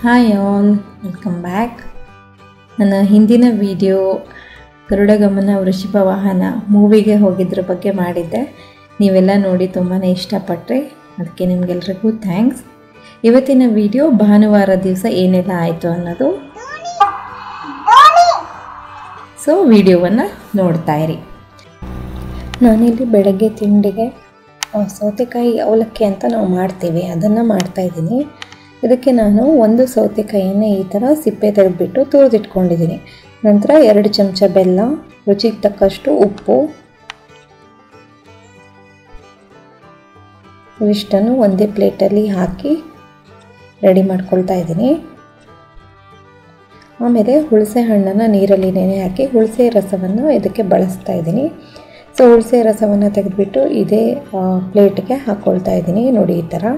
hi all welcome back ನನ್ನ ಹಿಂದಿನ video ಗರುಡಗಮನ ವೃಷಭ ವಾಹನ ಮೂವಿಗೆ ಹೋಗಿದ್ರ ಬಗ್ಗೆ ಮಾಡಿದ್ದೆ ನೀವೆಲ್ಲ ನೋಡಿ ತುಂಬಾ ಇಷ್ಟಪಟ್ರಿ ಅದಕ್ಕೆ ನಿಮಗೆಲ್ರಿಗೂ ಥ್ಯಾಂಕ್ಸ್ ಇವತ್ತಿನ ವಿಡಿಯೋ ಭಾನುವಾರ ದಿವಸ ಏನೆಲ್ಲ ಆಯಿತು ಅನ್ನೋದು ಸೊ ವಿಡಿಯೋವನ್ನು ನೋಡ್ತಾ ಇರಿ ನಾನಿಲ್ಲಿ ಬೆಳಗ್ಗೆ ತಿಂಡಿಗೆ ಆ, ಸೌತೆಕಾಯಿ ಅವಲಕ್ಕಿ ಅಂತ ನಾವು ಮಾಡ್ತೀವಿ ಅದನ್ನು ಮಾಡ್ತಾಯಿದ್ದೀನಿ ಇದಕ್ಕೆ ನಾನು ಒಂದು ಸೌತೆಕಾಯಿಯನ್ನು ಈ ಥರ ಸಿಪ್ಪೆ ತೆಗೆದುಬಿಟ್ಟು ತುರಿದಿಟ್ಕೊಂಡಿದ್ದೀನಿ ನಂತರ ಎರಡು ಚಮಚ ಬೆಲ್ಲ ರುಚಿಗೆ ತಕ್ಕಷ್ಟು ಉಪ್ಪು ಇವಿಷ್ಟನ್ನು ಒಂದೇ ಪ್ಲೇಟಲ್ಲಿ ಹಾಕಿ ರೆಡಿ ಮಾಡ್ಕೊಳ್ತಾ ಇದ್ದೀನಿ ಆಮೇಲೆ ಹುಣಸೆ ಹಣ್ಣನ್ನು ನೀರಲ್ಲಿ ನೆನೆ ಹಾಕಿ ಹುಣಸೆ ರಸವನ್ನು ಇದಕ್ಕೆ ಬಳಸ್ತಾ ಇದ್ದೀನಿ ಸೊ ಹುಣಸೆ ರಸವನ್ನು ತೆಗೆದುಬಿಟ್ಟು ಇದೇ ಆ, ಪ್ಲೇಟ್ಗೆ ಹಾಕ್ಕೊಳ್ತಾ ಇದ್ದೀನಿ ನೋಡಿ ಈ ಥರ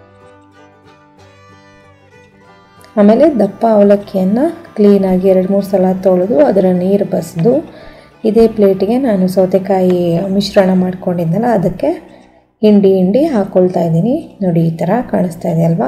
ಆಮೇಲೆ ದಪ್ಪ ಅವಲಕ್ಕಿಯನ್ನು ಕ್ಲೀನಾಗಿ ಎರಡು ಮೂರು ಸಲ ತೊಳೆದು ಅದರ ನೀರು ಬಸಿದು ಇದೇ ಪ್ಲೇಟಿಗೆ ನಾನು ಸೌತೆಕಾಯಿ ಮಿಶ್ರಣ ಮಾಡ್ಕೊಂಡಿದ್ದೆನಲ್ಲ ಅದಕ್ಕೆ ಹಿಂಡಿ ಹಿಂಡಿ ಹಾಕ್ಕೊಳ್ತಾ ಇದ್ದೀನಿ ನೋಡಿ ಈ ಥರ ಕಾಣಿಸ್ತಾ ಇದೆ ಅಲ್ವಾ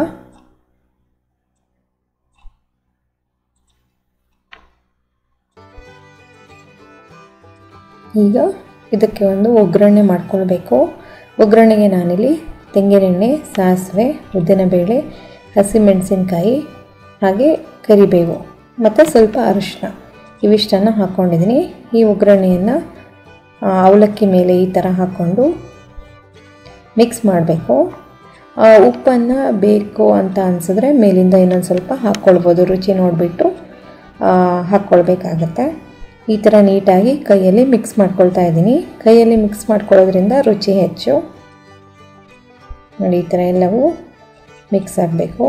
ಈಗ ಇದಕ್ಕೆ ಒಂದು ಒಗ್ಗರಣೆ ಮಾಡ್ಕೊಳ್ಬೇಕು ಒಗ್ಗರಣೆಗೆ ನಾನಿಲ್ಲಿ ತೆಂಗಿನೆಣ್ಣೆ ಸಾಸಿವೆ ಉದ್ದಿನಬೇಳೆ ಹಸಿಮೆಣಸಿನ್ಕಾಯಿ ಹಾಗೆ ಕರಿಬೇವು ಮತ್ತು ಸ್ವಲ್ಪ ಅರಿಶಿನ ಇವಿಷ್ಟನ್ನು ಹಾಕ್ಕೊಂಡಿದ್ದೀನಿ ಈ ಒಗ್ಗರಣೆಯನ್ನು ಆ, ಅವಲಕ್ಕಿ ಮೇಲೆ ಈ ಥರ ಹಾಕ್ಕೊಂಡು ಮಿಕ್ಸ್ ಮಾಡಬೇಕು ಉಪ್ಪನ್ನು ಬೇಕು ಅಂತ ಅನಿಸಿದ್ರೆ ಮೇಲಿಂದ ಇನ್ನೊಂದು ಸ್ವಲ್ಪ ಹಾಕ್ಕೊಳ್ಬೋದು ರುಚಿ ನೋಡಿಬಿಟ್ಟು ಹಾಕ್ಕೊಳ್ಬೇಕಾಗತ್ತೆ ಈ ಥರ ನೀಟಾಗಿ ಕೈಯಲ್ಲಿ ಮಿಕ್ಸ್ ಮಾಡ್ಕೊಳ್ತಾ ಇದ್ದೀನಿ ಕೈಯಲ್ಲಿ ಮಿಕ್ಸ್ ಮಾಡ್ಕೊಳ್ಳೋದ್ರಿಂದ ರುಚಿ ಹೆಚ್ಚು ನೋಡಿ ಈ ಥರ ಎಲ್ಲವೂ ಮಿಕ್ಸ್ ಆಗಬೇಕು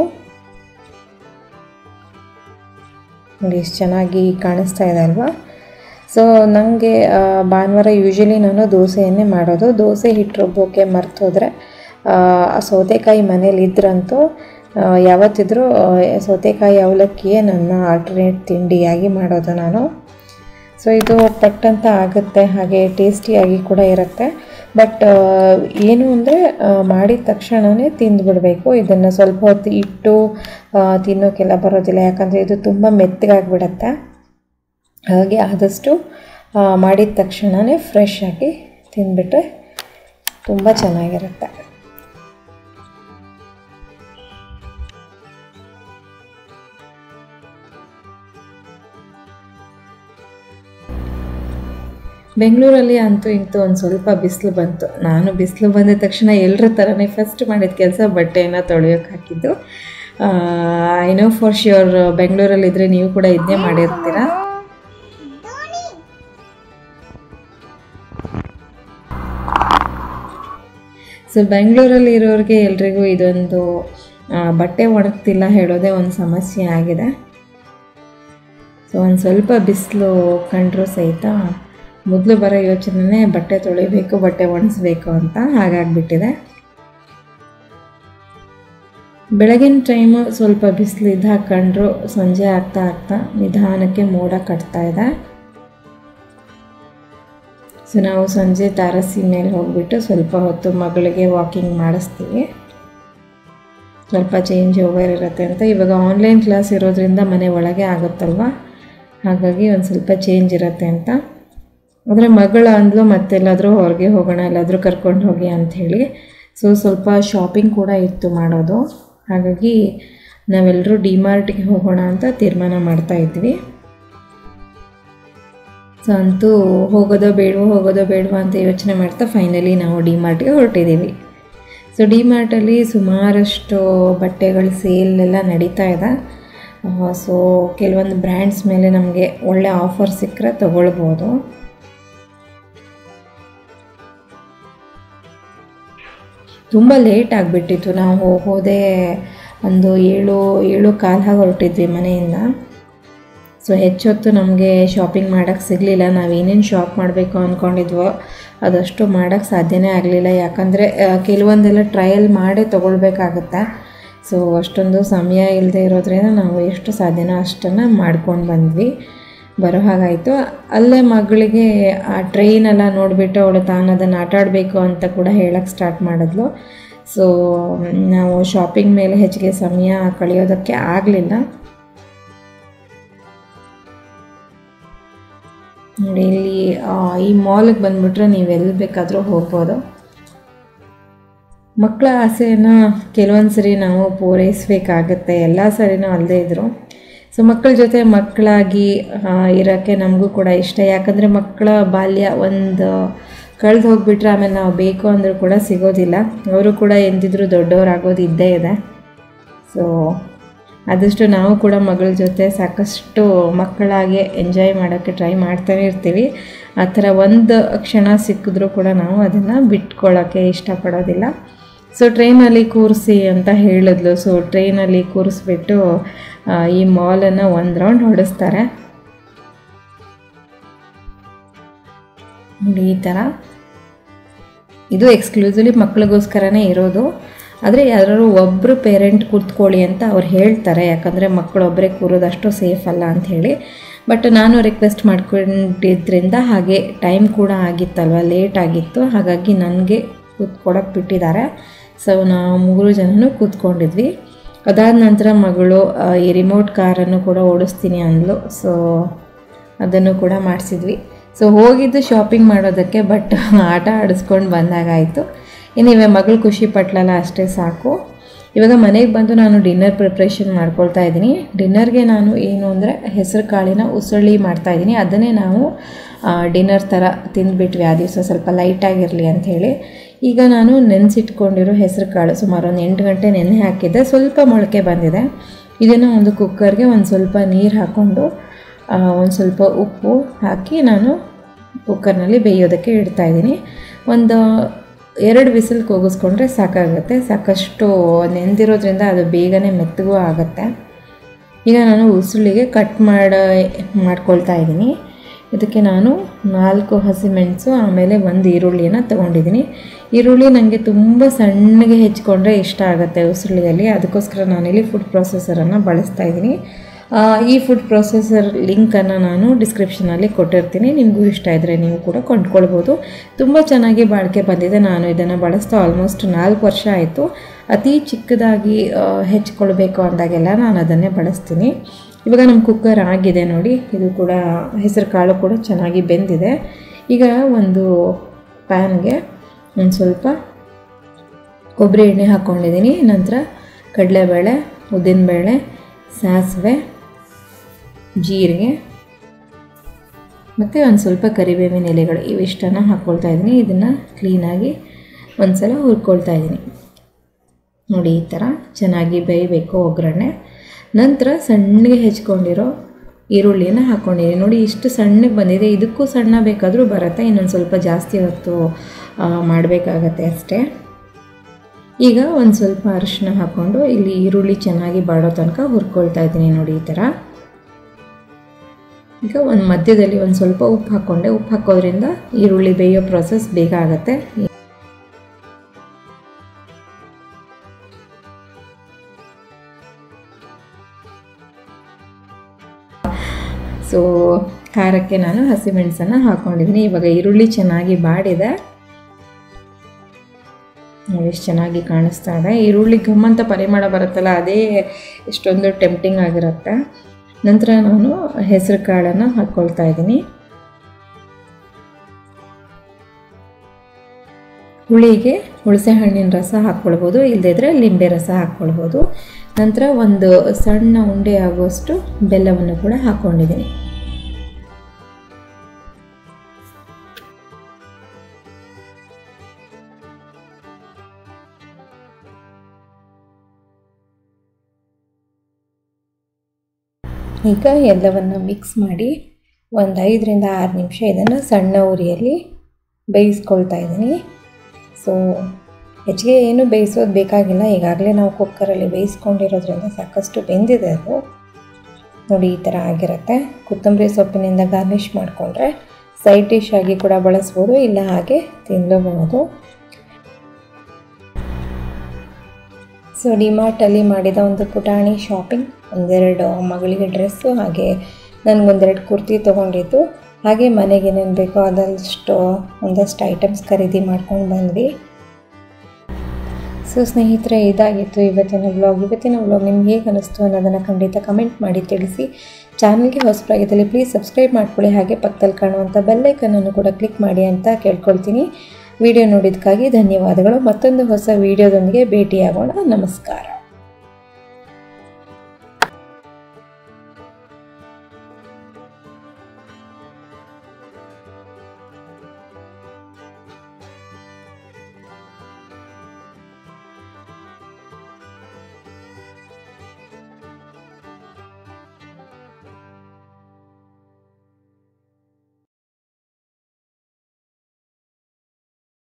ನೋಡಿ ಎಷ್ಟು ಚೆನ್ನಾಗಿ ಕಾಣಿಸ್ತಾ ಇದೆ ಅಲ್ವಾ ಸೊ ನನಗೆ ಭಾನುವಾರ ಯೂಶಲಿ ನಾನು ದೋಸೆಯನ್ನೇ ಮಾಡೋದು ದೋಸೆ ಹಿಟ್ಟು ರುಬ್ಬೋಕೆ ಮರ್ತು ಹೋದರೆ ಆ ಸೌತೆಕಾಯಿ ಮನೇಲಿ ಇದ್ರಂತೂ ಆ, ಯಾವತ್ತಿದ್ರೂ ಆ, ಸೌತೆಕಾಯಿ ಅವಲಕ್ಕಿಯೇ ನನ್ನ ಆಲ್ಟರ್ನೇಟ್ ತಿಂಡಿಯಾಗಿ ಮಾಡೋದು ನಾನು ಸೊ ಇದು ಪಟ್ಟಂತ ಆಗುತ್ತೆ ಹಾಗೆ ಟೇಸ್ಟಿಯಾಗಿ ಕೂಡ ಇರುತ್ತೆ ಬಟ್ ಏನು ಅಂದರೆ ಮಾಡಿದ ತಕ್ಷಣವೇ ತಿಂದುಬಿಡಬೇಕು ಇದನ್ನು ಸ್ವಲ್ಪ ಹೊತ್ತು ಇಟ್ಟು ಆ, ತಿನ್ನೋಕ್ಕೆಲ್ಲ ಬರೋದಿಲ್ಲ ಯಾಕಂದರೆ ಇದು ತುಂಬ ಮೆತ್ತಗಾಗ್ಬಿಡತ್ತೆ ಹಾಗೆ ಆದಷ್ಟು ಆ, ಮಾಡಿದ ತಕ್ಷಣವೇ ಫ್ರೆಶ್ ಆಗಿ ತಿಂದ್ಬಿಟ್ರೆ ತುಂಬ ಚೆನ್ನಾಗಿರುತ್ತೆ ಬೆಂಗಳೂರಲ್ಲಿ ಅಂತೂ ಇಂತೂ ಒಂದು ಸ್ವಲ್ಪ ಬಿಸಿಲು ಬಂತು ನಾನು ಬಿಸಿಲು ಬಂದ ತಕ್ಷಣ ಎಲ್ಲರ ಥರನೇ ಫಸ್ಟ್ ಮಾಡಿದ ಕೆಲಸ ಬಟ್ಟೆಯನ್ನು ತೊಳೆಯೋಕೆ ಹಾಕಿದ್ದು ಐ ನೋ ಫಾರ್ ಶ್ಯೂರ್ ಬೆಂಗಳೂರಲ್ಲಿದ್ದರೆ ನೀವು ಕೂಡ ಇದನ್ನೇ ಮಾಡಿರ್ತೀರ ಸೊ ಬೆಂಗಳೂರಲ್ಲಿ ಇರೋರಿಗೆ ಎಲ್ರಿಗೂ ಇದೊಂದು ಆ, ಬಟ್ಟೆ ಒಣಗ್ತಿಲ್ಲ ಹೇಳೋದೇ ಒಂದು ಸಮಸ್ಯೆ ಆಗಿದೆ ಸೊ ಒಂದು ಸ್ವಲ್ಪ ಬಿಸಿಲು ಕಂಡ್ರೂ ಸಹಿತ ಮೊದಲು ಬರೋ ಯೋಚನೆ ಬಟ್ಟೆ ತೊಳಿಬೇಕು ಬಟ್ಟೆ ಒಣಗಿಸ್ಬೇಕು ಅಂತ ಹಾಗಾಗಿಬಿಟ್ಟಿದೆ ಬೆಳಗಿನ ಟೈಮು ಸ್ವಲ್ಪ ಬಿಸಿಲು ಇದ್ದು ಹಾಕೊಂಡ್ರು ಸಂಜೆ ಆಗ್ತಾ ಆಗ್ತಾ ನಿಧಾನಕ್ಕೆ ಮೋಡ ಕಟ್ತಾ ಇದೆ ಸೊ ನಾವು ಸಂಜೆ ತಾರಸಿ ಮೇಲೆ ಹೋಗ್ಬಿಟ್ಟು ಸ್ವಲ್ಪ ಹೊತ್ತು ಮಗಳಿಗೆ ವಾಕಿಂಗ್ ಮಾಡಿಸ್ತೀವಿ ಸ್ವಲ್ಪ ಚೇಂಜ್ ಓವರ್ ಇರುತ್ತೆ ಅಂತ ಇವಾಗ ಆನ್ಲೈನ್ ಕ್ಲಾಸ್ ಇರೋದ್ರಿಂದ ಮನೆ ಒಳಗೆ ಆಗುತ್ತಲ್ವ ಹಾಗಾಗಿ ಒಂದು ಸ್ವಲ್ಪ ಚೇಂಜ್ ಇರುತ್ತೆ ಅಂತ ಆದರೆ ಮಗಳು ಅಂದ್ಲು ಮತ್ತೆಲ್ಲಾದರೂ ಹೊರಗೆ ಹೋಗೋಣ ಎಲ್ಲಾದರೂ ಕರ್ಕೊಂಡು ಹೋಗಿ ಅಂಥೇಳಿ ಸೊ ಸ್ವಲ್ಪ ಶಾಪಿಂಗ್ ಕೂಡ ಇತ್ತು ಮಾಡೋದು ಹಾಗಾಗಿ ನಾವೆಲ್ಲರೂ ಡಿಮಾರ್ಟ್ಗೆ ಹೋಗೋಣ ಅಂತ ತೀರ್ಮಾನ ಮಾಡ್ತಾ ಇದ್ವಿ ಸೊ ಅಂತೂ ಹೋಗೋದೋ ಬೇಡವೋ ಹೋಗೋದೋ ಬೇಡವೋ ಅಂತ ಯೋಚನೆ ಮಾಡ್ತಾ ಫೈನಲಿ ನಾವು ಡಿಮಾರ್ಟ್ಗೆ ಹೊರಟಿದ್ದೀವಿ ಸೊ ಡಿಮಾರ್ಟಲ್ಲಿ ಸುಮಾರಷ್ಟು ಬಟ್ಟೆಗಳ ಸೇಲ್ ಎಲ್ಲ ನಡೀತಾ ಇದೆ ಸೊ ಕೆಲವೊಂದು ಬ್ರ್ಯಾಂಡ್ಸ್ ಮೇಲೆ ನಮಗೆ ಒಳ್ಳೆ ಆಫರ್ ಸಿಕ್ಕರೆ ತಗೊಳ್ಬೋದು ತುಂಬ ಲೇಟ್ ಆಗಿಬಿಟ್ಟಿತ್ತು ನಾವು ಹೋಗೋದೇ ಒಂದು ಏಳು ಏಳು ಕಾಲು ಹಾಗೆ ಹೊರಟಿದ್ವಿ ಮನೆಯಿಂದ ಸೊ ಹೆಚ್ಚೊತ್ತು ನಮಗೆ ಶಾಪಿಂಗ್ ಮಾಡೋಕ್ಕೆ ಸಿಗಲಿಲ್ಲ ನಾವೇನೇನು ಶಾಪ್ ಮಾಡಬೇಕು ಅಂದ್ಕೊಂಡಿದ್ವೋ ಅದಷ್ಟು ಮಾಡೋಕ್ಕೆ ಸಾಧ್ಯನೇ ಆಗಲಿಲ್ಲ ಯಾಕಂದರೆ ಕೆಲವೊಂದೆಲ್ಲ ಟ್ರಯಲ್ ಮಾಡೇ ತೊಗೊಳ್ಬೇಕಾಗತ್ತೆ ಸೊ ಅಷ್ಟೊಂದು ಸಮಯ ಇಲ್ಲದೆ ಇರೋದ್ರಿಂದ ನಾವು ಎಷ್ಟು ಸಾಧ್ಯನೋ ಅಷ್ಟನ್ನು ಮಾಡ್ಕೊಂಡು ಬಂದ್ವಿ ಬರೋ ಹಾಗಾಯಿತು ಅಲ್ಲೇ ಮಗಳಿಗೆ ಆ ಟ್ರೈನೆಲ್ಲ ನೋಡಿಬಿಟ್ಟು ಅವಳು ತಾನು ಅದನ್ನು ಆಟ ಆಡಬೇಕು ಅಂತ ಕೂಡ ಹೇಳಕ್ಕೆ ಸ್ಟಾರ್ಟ್ ಮಾಡಿದ್ಲು ಸೊ ನಾವು ಶಾಪಿಂಗ್ ಮೇಲೆ ಹೆಚ್ಚಿಗೆ ಸಮಯ ಕಳೆಯೋದಕ್ಕೆ ಆಗಲಿಲ್ಲ ನೋಡಿ ಇಲ್ಲಿ ಆ, ಈ ಮಾಲ್ಗೆ ಬಂದ್ಬಿಟ್ರೆ ನೀವು ಎಲ್ಲಿ ಬೇಕಾದರೂ ಹೋಗ್ಬೋದು ಮಕ್ಕಳ ಆಸೆಯನ್ನು ಕೆಲವೊಂದು ಸರಿ ನಾವು ಪೂರೈಸಬೇಕಾಗತ್ತೆ ಎಲ್ಲ ಸರಿನೂ ಅಲ್ಲದೆ ಇದ್ದರು ಸೊ ಮಕ್ಕಳ ಜೊತೆ ಮಕ್ಕಳಾಗಿ ಇರೋಕ್ಕೆ ನಮಗೂ ಕೂಡ ಇಷ್ಟ ಯಾಕಂದರೆ ಮಕ್ಕಳ ಬಾಲ್ಯ ಒಂದು ಕಳೆದು ಹೋಗ್ಬಿಟ್ರೆ ಆಮೇಲೆ ನಾವು ಬೇಕು ಅಂದರೂ ಕೂಡ ಸಿಗೋದಿಲ್ಲ ಅವರು ಕೂಡ ಎಂದಿದ್ರೂ ದೊಡ್ಡವರಾಗೋದು ಇದ್ದೇ ಇದೆ ಸೊ ಆದಷ್ಟು ನಾವು ಕೂಡ ಮಗಳ ಜೊತೆ ಸಾಕಷ್ಟು ಮಕ್ಕಳಾಗೆ ಎಂಜಾಯ್ ಮಾಡೋಕ್ಕೆ ಟ್ರೈ ಮಾಡ್ತಾನೆ ಇರ್ತೀವಿ ಆ ಥರ ಒಂದು ಕ್ಷಣ ಸಿಕ್ಕಿದ್ರೂ ಕೂಡ ನಾವು ಅದನ್ನು ಬಿಟ್ಕೊಳ್ಳೋಕ್ಕೆ ಇಷ್ಟಪಡೋದಿಲ್ಲ ಸೊ ಟ್ರೈನಲ್ಲಿ ಕೂರಿಸಿ ಅಂತ ಹೇಳಿದ್ಲು ಸೊ ಟ್ರೈನಲ್ಲಿ ಕೂರಿಸ್ಬಿಟ್ಟು ಆ, ಈ ಮಾಲನ್ನು ಒಂದು ರೌಂಡ್ ಹೊಡೆಸ್ತಾರೆ ನೋಡಿ ಈ ಥರ ಇದು ಎಕ್ಸ್ಕ್ಲೂಸಿವ್ಲಿ ಮಕ್ಳಿಗೋಸ್ಕರನೇ ಇರೋದು ಆದರೆ ಯಾರು ಒಬ್ಬರು ಪೇರೆಂಟ್ ಕೂತ್ಕೊಳ್ಳಿ ಅಂತ ಅವ್ರು ಹೇಳ್ತಾರೆ ಯಾಕಂದರೆ ಮಕ್ಕಳೊಬ್ಬರೇ ಕೂರೋದು ಅಷ್ಟು ಸೇಫ್ ಅಲ್ಲ ಅಂತ ಹೇಳಿ ಬಟ್ ನಾನು ರಿಕ್ವೆಸ್ಟ್ ಮಾಡ್ಕೊಂಡಿದ್ರಿಂದ ಹಾಗೆ ಟೈಮ್ ಕೂಡ ಆಗಿತ್ತಲ್ವ ಲೇಟ್ ಆಗಿತ್ತು ಹಾಗಾಗಿ ನನಗೆ ಕೂತ್ಕೊಳಕ್ಕೆ ಬಿಟ್ಟಿದ್ದಾರೆ ಸೊ ನಾವು ಮೂರು ಜನನೂ ಕೂತ್ಕೊಂಡಿದ್ವಿ ಅದಾದ ನಂತರ ಮಗಳು ಆ, ಈ ರಿಮೋಟ್ ಕಾರನ್ನು ಕೂಡ ಓಡಿಸ್ತೀನಿ ಅಂದ್ಲು ಸೊ ಅದನ್ನು ಕೂಡ ಮಾಡಿಸಿದ್ವಿ ಸೊ ಹೋಗಿದ್ದು ಶಾಪಿಂಗ್ ಮಾಡೋದಕ್ಕೆ ಬಟ್ ಆಟ ಆಡಿಸ್ಕೊಂಡು ಬಂದಾಗಾಯಿತು ಇನ್ನಿವೆ ಮಗಳು ಖುಷಿ ಪಟ್ಲಲ್ಲ ಅಷ್ಟೇ ಸಾಕು ಇವಾಗ ಮನೆಗೆ ಬಂದು ನಾನು ಡಿನ್ನರ್ ಪ್ರಿಪ್ರೇಷನ್ ಮಾಡ್ಕೊಳ್ತಾ ಇದ್ದೀನಿ ಡಿನ್ನರ್ಗೆ ನಾನು ಏನು ಅಂದರೆ ಹೆಸರು ಕಾಳಿನ ಉಸಳಿ ಮಾಡ್ತಾ ಇದ್ದೀನಿ ಅದನ್ನೇ ನಾವು ಡಿನ್ನರ್ ಥರ ತಿಂದುಬಿಟ್ವಿ ಆ ದಿವಸ ಸ್ವಲ್ಪ ಲೈಟಾಗಿರಲಿ ಅಂಥೇಳಿ ಈಗ ನಾನು ನೆನೆಸಿಟ್ಕೊಂಡಿರೋ ಹೆಸರು ಕಾಳು ಸುಮಾರು ಒಂದು ಎಂಟು ಗಂಟೆ ನೆನೆ ಹಾಕಿದ್ದೆ ಸ್ವಲ್ಪ ಮೊಳಕೆ ಬಂದಿದೆ ಇದನ್ನು ಒಂದು ಕುಕ್ಕರ್ಗೆ ಒಂದು ಸ್ವಲ್ಪ ನೀರು ಹಾಕ್ಕೊಂಡು ಒಂದು ಸ್ವಲ್ಪ ಉಪ್ಪು ಹಾಕಿ ನಾನು ಕುಕ್ಕರ್ನಲ್ಲಿ ಬೇಯೋದಕ್ಕೆ ಇಡ್ತಾ ಇದ್ದೀನಿ ಒಂದು ಎರಡು ವಿಸಿಲ್ ಕೂಗಿಸ್ಕೊಂಡ್ರೆ ಸಾಕಾಗುತ್ತೆ ಸಾಕಷ್ಟು ನೆಂದಿರೋದ್ರಿಂದ ಅದು ಬೇಗನೆ ಮೆತ್ತಗೂ ಆಗುತ್ತೆ ಈಗ ನಾನು ಉಸುಳಿಗೆ ಕಟ್ ಮಾಡ ಮಾಡ್ಕೊಳ್ತಾ ಇದ್ದೀನಿ ಇದಕ್ಕೆ ನಾನು ನಾಲ್ಕು ಹಸಿಮೆಣಸು ಆಮೇಲೆ ಒಂದು ಈರುಳ್ಳಿನ ತೊಗೊಂಡಿದ್ದೀನಿ ಈರುಳ್ಳಿ ನನಗೆ ತುಂಬ ಸಣ್ಣಗೆ ಹೆಚ್ಕೊಂಡ್ರೆ ಇಷ್ಟ ಆಗುತ್ತೆ ಉಸುಳಿಯಲ್ಲಿ ಅದಕ್ಕೋಸ್ಕರ ನಾನಿಲ್ಲಿ ಫುಡ್ ಪ್ರೊಸೆಸರನ್ನು ಬಳಸ್ತಾ ಇದ್ದೀನಿ ಆ, ಈ ಫುಡ್ ಪ್ರೊಸೆಸರ್ ಲಿಂಕನ್ನು ನಾನು ಡಿಸ್ಕ್ರಿಪ್ಷನಲ್ಲಿ ಕೊಟ್ಟಿರ್ತೀನಿ ನಿಮಗೂ ಇಷ್ಟ ಇದ್ದರೆ ನೀವು ಕೂಡ ಕೊಂಡ್ಕೊಳ್ಬೋದು ತುಂಬ ಚೆನ್ನಾಗಿ ಬಾಳಿಕೆ ಬಂದಿದೆ ನಾನು ಇದನ್ನು ಬಳಸ್ತಾ ಆಲ್ಮೋಸ್ಟ್ ನಾಲ್ಕು ವರ್ಷ ಆಯಿತು ಅತಿ ಚಿಕ್ಕದಾಗಿ ಆ, ಹೆಚ್ಕೊಳ್ಬೇಕು ಅಂದಾಗೆಲ್ಲ ನಾನು ಅದನ್ನೇ ಬಳಸ್ತೀನಿ ಇವಾಗ ನಮ್ಮ ಕುಕ್ಕರ್ ಆಗಿದೆ ನೋಡಿ ಇದು ಕೂಡ ಹೆಸರು ಕಾಳು ಕೂಡ ಚೆನ್ನಾಗಿ ಬೆಂದಿದೆ ಈಗ ಒಂದು ಪ್ಯಾನ್ಗೆ ಒಂದು ಸ್ವಲ್ಪ ಕೊಬ್ಬರಿ ಎಣ್ಣೆ ಹಾಕ್ಕೊಂಡಿದ್ದೀನಿ ನಂತರ ಕಡಲೆಬೇಳೆ ಉದ್ದಿನಬೇಳೆ ಸಾಸಿವೆ ಜೀರಿಗೆ ಮತ್ತು ಒಂದು ಸ್ವಲ್ಪ ಕರಿಬೇವಿನ ಎಲೆಗಳು ಇವಿಷ್ಟನ್ನು ಹಾಕ್ಕೊಳ್ತಾ ಇದ್ದೀನಿ ಇದನ್ನು ಕ್ಲೀನಾಗಿ ಒಂದು ಸಲ ಹುರ್ಕೊಳ್ತಾ ಇದ್ದೀನಿ ನೋಡಿ ಈ ಥರ ಚೆನ್ನಾಗಿ ಬೇಯಬೇಕು ಒಗ್ಗರಣೆ ನಂತರ ಸಣ್ಣಗೆ ಹೆಚ್ಕೊಂಡಿರೋ ಈರುಳ್ಳಿನ ಹಾಕ್ಕೊಂಡಿದ್ದೀನಿ ನೋಡಿ ಇಷ್ಟು ಸಣ್ಣಗೆ ಬಂದಿದೆ ಇದಕ್ಕೂ ಸಣ್ಣ ಬೇಕಾದರೂ ಬರುತ್ತೆ ಇನ್ನೊಂದು ಸ್ವಲ್ಪ ಜಾಸ್ತಿ ಹೊತ್ತು ಮಾಡಬೇಕಾಗತ್ತೆ ಅಷ್ಟೇ ಈಗ ಒಂದು ಸ್ವಲ್ಪ ಅರಿಶಿನ ಹಾಕ್ಕೊಂಡು ಇಲ್ಲಿ ಈರುಳ್ಳಿ ಚೆನ್ನಾಗಿ ಬಾಡೋ ತನಕ ಹುರ್ಕೊಳ್ತಾ ಇದ್ದೀನಿ ನೋಡಿ ಈ ಥರ ಈಗ ಒಂದು ಮಧ್ಯದಲ್ಲಿ ಒಂದು ಸ್ವಲ್ಪ ಉಪ್ಪು ಹಾಕ್ಕೊಂಡೆ ಉಪ್ಪು ಹಾಕೋದ್ರಿಂದ ಈರುಳ್ಳಿ ಬೇಯೋ ಪ್ರೊಸೆಸ್ ಬೇಗ ಆಗುತ್ತೆ ಸೊ ಖಾರಕ್ಕೆ ನಾನು ಹಸಿಮೆಣಸನ್ನು ಹಾಕ್ಕೊಂಡಿದ್ದೀನಿ ಇವಾಗ ಈರುಳ್ಳಿ ಚೆನ್ನಾಗಿ ಬಾಡಿದೆ ನೋಡಿ ಎಷ್ಟು ಚೆನ್ನಾಗಿ ಕಾಣಿಸ್ತಾ ಇದೆ ಈರುಳ್ಳಿ ಘಮ್ ಅಂತ ಪರಿಮಳ ಬರುತ್ತಲ್ಲ ಅದೇ ಎಷ್ಟೊಂದು ಟೆಂಪ್ಟಿಂಗ್ ಆಗಿರುತ್ತೆ ನಂತರ ನಾನು ಹೆಸರು ಕಾಳನ್ನು ಹಾಕ್ಕೊಳ್ತಾ ಇದ್ದೀನಿ ಹುಳಿಗೆ ಹುಣಸೆ ಹಣ್ಣಿನ ರಸ ಹಾಕ್ಕೊಳ್ಬೋದು ಇಲ್ಲದಿದ್ದರೆ ಲಿಂಬೆ ರಸ ಹಾಕ್ಕೊಳ್ಬೋದು ನಂತರ ಒಂದು ಸಣ್ಣ ಉಂಡೆ ಆಗುವಷ್ಟು ಬೆಲ್ಲವನ್ನು ಕೂಡ ಹಾಕ್ಕೊಂಡಿದ್ದೀನಿ ಈಗ ಎಲ್ಲವನ್ನು ಮಿಕ್ಸ್ ಮಾಡಿ ಒಂದು ಐದರಿಂದ ಆರು ನಿಮಿಷ ಇದನ್ನು ಸಣ್ಣ ಉರಿಯಲ್ಲಿ ಬೇಯಿಸ್ಕೊಳ್ತಾ ಇದ್ದೀನಿ ಸೊ ಹೆಚ್ಚಿಗೆ ಏನು ಬೇಯಿಸೋದು ಬೇಕಾಗಿಲ್ಲ ಈಗಾಗಲೇ ನಾವು ಕುಕ್ಕರಲ್ಲಿ ಬೇಯಿಸ್ಕೊಂಡಿರೋದ್ರಿಂದ ಸಾಕಷ್ಟು ಬೆಂದಿದೆ ಅದು ನೋಡಿ ಈ ಥರ ಆಗಿರುತ್ತೆ ಕೊತ್ತಂಬರಿ ಸೊಪ್ಪಿನಿಂದ ಗಾರ್ನಿಷ್ ಮಾಡಿಕೊಂಡ್ರೆ ಸೈಡ್ ಡಿಶ್ ಆಗಿ ಕೂಡ ಬಳಸ್ಬೋದು ಇಲ್ಲ ಹಾಗೆ ತಿನ್ನಲೂಬಹುದು ಸೊ ಡಿಮಾರ್ಟಲ್ಲಿ ಮಾಡಿದ ಒಂದು ಪುಟಾಣಿ ಶಾಪಿಂಗ್ ಒಂದೆರಡು ಮಗಳಿಗೆ ಡ್ರೆಸ್ಸು ಹಾಗೆ ನನಗೊಂದೆರಡು ಕುರ್ತಿ ತೊಗೊಂಡಿದ್ದು ಹಾಗೆ ಮನೆಗೆ ಏನೇನು ಬೇಕೋ ಅದಷ್ಟು ಒಂದಷ್ಟು ಐಟಮ್ಸ್ ಖರೀದಿ ಮಾಡ್ಕೊಂಡು ಬಂದ್ವಿ ಸೊ ಸೊ ಸ್ನೇಹಿತರೆ ಇದಾಗಿತ್ತು ಇವತ್ತಿನ ವ್ಲಾಗ್ ಇವತ್ತಿನ ವ್ಲಾಗ್ ನಿಮ್ಗೆ ಹೇಗೆ ಅನ್ನಿಸ್ತು ಅನ್ನೋದನ್ನು ಖಂಡಿತ ಕಮೆಂಟ್ ಮಾಡಿ ತಿಳಿಸಿ ಚಾನಲ್ಗೆ ಹೊಸಬರಾಗಿದ್ದಲ್ಲಿ ಪ್ಲೀಸ್ ಸಬ್ಸ್ಕ್ರೈಬ್ ಮಾಡ್ಕೊಳ್ಳಿ ಹಾಗೆ ಪಕ್ಕದಲ್ಲಿ ಕಾಣುವಂಥ ಬೆಲ್ಲೈಕನನ್ನು ಕೂಡ ಕ್ಲಿಕ್ ಮಾಡಿ ಅಂತ ಕೇಳ್ಕೊಳ್ತೀನಿ ವಿಡಿಯೋ ನೋಡಿದ್ದಕ್ಕಾಗಿ ಧನ್ಯವಾದಗಳು ಮತ್ತೊಂದು ಹೊಸ ವಿಡಿಯೋದೊಂದಿಗೆ ಭೇಟಿಯಾಗೋಣ ನಮಸ್ಕಾರ